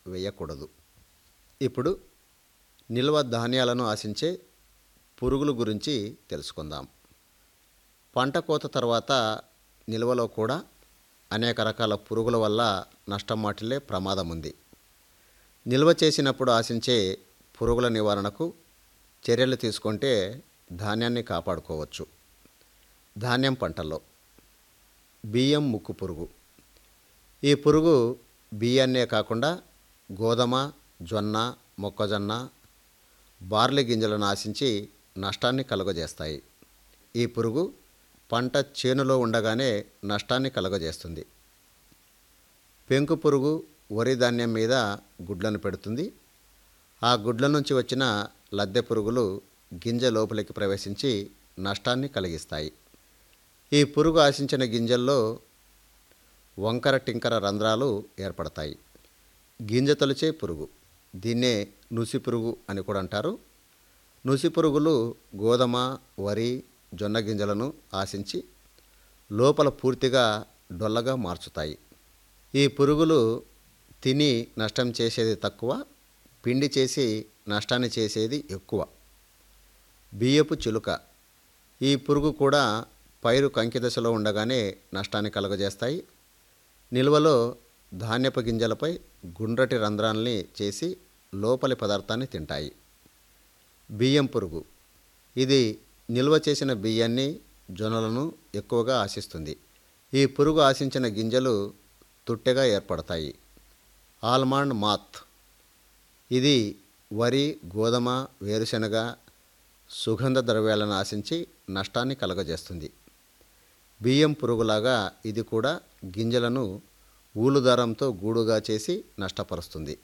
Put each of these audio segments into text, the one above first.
వేయకూడదు ఇప్పుడు నిల్వ ధాన్యాలను ఆశించే పురుగుల గురించి తెలుసుకుందాం పంట కోత తర్వాత నిల్వలో కూడా అనేక రకాల పురుగుల వల్ల నష్టం వాటిల్లే ప్రమాదం ఉంది నిల్వ చేసినప్పుడు ఆశించే పురుగుల నివారణకు చర్యలు తీసుకుంటే ధాన్యాన్ని కాపాడుకోవచ్చు ధాన్యం పంటల్లో బియ్యం ముక్కు పురుగు ఈ పురుగు బియ్యాన్నే కాకుండా గోధుమ జొన్న మొక్కజొన్న బార్లీ గింజలను ఆశించి నష్టాన్ని కలుగజేస్తాయి ఈ పురుగు పంట చేనులో ఉండగానే నష్టాన్ని కలుగజేస్తుంది పెంకు పురుగు వరి ధాన్యం మీద గుడ్లను పెడుతుంది ఆ గుడ్ల నుంచి వచ్చిన లద్దె పురుగులు గింజ లోపలికి ప్రవేశించి నష్టాన్ని కలిగిస్తాయి ఈ పురుగు ఆశించిన గింజల్లో వంకర టింకర రంధ్రాలు ఏర్పడతాయి గింజ తొలిచే పురుగు దీన్నే నుసి పురుగు అని కూడా అంటారు నుసి పురుగులు గోధుమ వరి జొన్న గింజలను ఆశించి లోపల పూర్తిగా డొల్లగా మార్చుతాయి ఈ పురుగులు తిని నష్టం చేసేది తక్కువ పిండి చేసి నష్టాన్ని చేసేది ఎక్కువ బియ్యపు చిలుక ఈ పురుగు కూడా పైరు కంకి దశలో ఉండగానే నష్టాన్ని కలుగజేస్తాయి నిల్వలో ధాన్యపు గింజలపై గుండ్రటి రంధ్రాల్ని చేసి లోపలి పదార్థాన్ని తింటాయి బియ్యం పురుగు ఇది నిల్వ చేసిన బియ్యాన్ని జొన్నలను ఎక్కువగా ఆశిస్తుంది ఈ పురుగు ఆశించిన గింజలు తుట్టెగా ఏర్పడతాయి ఆల్మండ్ మాత్ ఇది వరి గోధుమ వేరుశనగ సుగంధ ద్రవ్యాలను ఆశించి నష్టాన్ని కలుగజేస్తుంది బియ్యం పురుగులాగా ఇది కూడా గింజలను ఊలు దారంతో గూడుగా చేసి నష్టపరుస్తుంది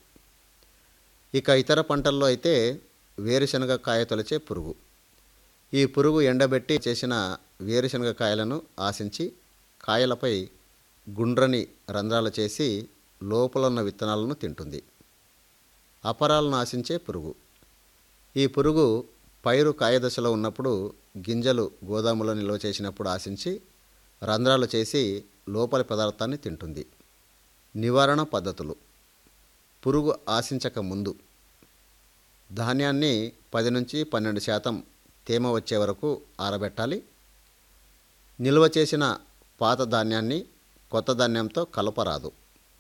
ఇక ఇతర పంటల్లో అయితే వేరుశనగ కాయ తొలిచే పురుగు ఈ పురుగు ఎండబెట్టి చేసిన వేరుశనగ కాయలను ఆశించి కాయలపై గుండ్రని రంధ్రాలు చేసి లోపల ఉన్న విత్తనాలను తింటుంది అపరాలను ఆశించే పురుగు ఈ పురుగు పైరు కాయదశలో ఉన్నప్పుడు గింజలు గోదాములో నిల్వ చేసినప్పుడు ఆశించి రంధ్రాలు చేసి లోపలి పదార్థాన్ని తింటుంది నివారణ పద్ధతులు పురుగు ఆశించక ముందు ధాన్యాన్ని పది నుంచి పన్నెండు శాతం తేమ వచ్చే వరకు ఆరబెట్టాలి నిల్వ చేసిన పాత ధాన్యాన్ని కొత్త ధాన్యంతో కలపరాదు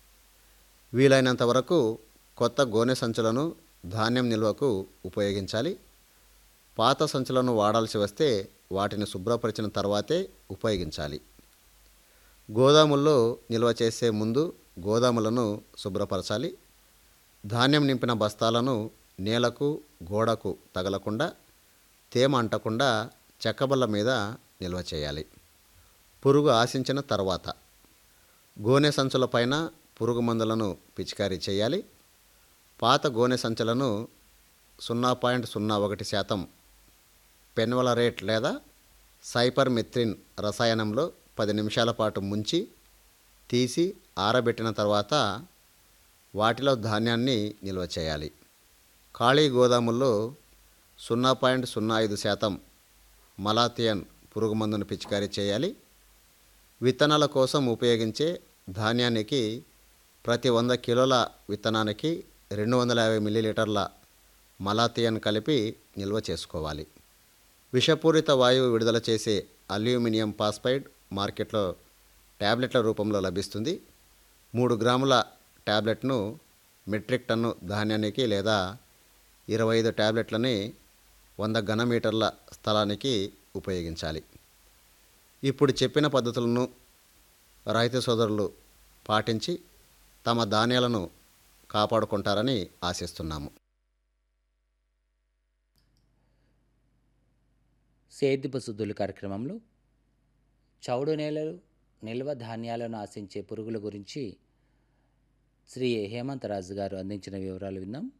వీలైనంత వరకు కొత్త గోనె సంచులను ధాన్యం నిల్వకు ఉపయోగించాలి పాత సంచులను వాడాల్సి వస్తే వాటిని శుభ్రపరిచిన తర్వాతే ఉపయోగించాలి గోదాముల్లో నిల్వ చేసే ముందు గోదాములను శుభ్రపరచాలి ధాన్యం నింపిన బస్తాలను నేలకు గోడకు తగలకుండా తేమ అంటకుండా చెక్కబల్ల మీద నిల్వ చేయాలి పురుగు ఆశించిన తర్వాత గోనె సంచుల పైన పురుగు మందులను పిచికారీ చేయాలి పాత గోనె సంచులను సున్నా పాయింట్ సున్నా ఒకటి శాతం పెన్వలరేట్ లేదా సైపర్మెత్రిన్ రసాయనంలో పది నిమిషాల పాటు ముంచి తీసి ఆరబెట్టిన తర్వాత వాటిలో ధాన్యాన్ని నిల్వ చేయాలి ఖాళీ గోదాముల్లో సున్నా పాయింట్ సున్నా ఐదు శాతం మలాథియన్ పురుగు మందును పిచికారీ చేయాలి విత్తనాల కోసం ఉపయోగించే ధాన్యానికి ప్రతి వంద కిలోల విత్తనానికి రెండు వందల యాభై మిల్లీలీటర్ల మలాథియన్ కలిపి నిల్వ చేసుకోవాలి విషపూరిత వాయువు విడుదల చేసే అల్యూమినియం పాస్పైడ్ మార్కెట్లో ట్యాబ్లెట్ల రూపంలో లభిస్తుంది మూడు గ్రాముల ట్యాబ్లెట్ను మెట్రిక్ టన్ను ధాన్యానికి లేదా ఇరవై ఐదు ట్యాబ్లెట్లని వంద ఘనమీటర్ల స్థలానికి ఉపయోగించాలి ఇప్పుడు చెప్పిన పద్ధతులను రైతు సోదరులు పాటించి తమ ధాన్యాలను కాపాడుకుంటారని ఆశిస్తున్నాము సేద్యపు శుద్ధులు కార్యక్రమంలో చౌడు నేలలు నిల్వ ధాన్యాలను ఆశించే పురుగుల గురించి శ్రీ హేమంత్ రాజు గారు అందించిన వివరాలు విన్నాం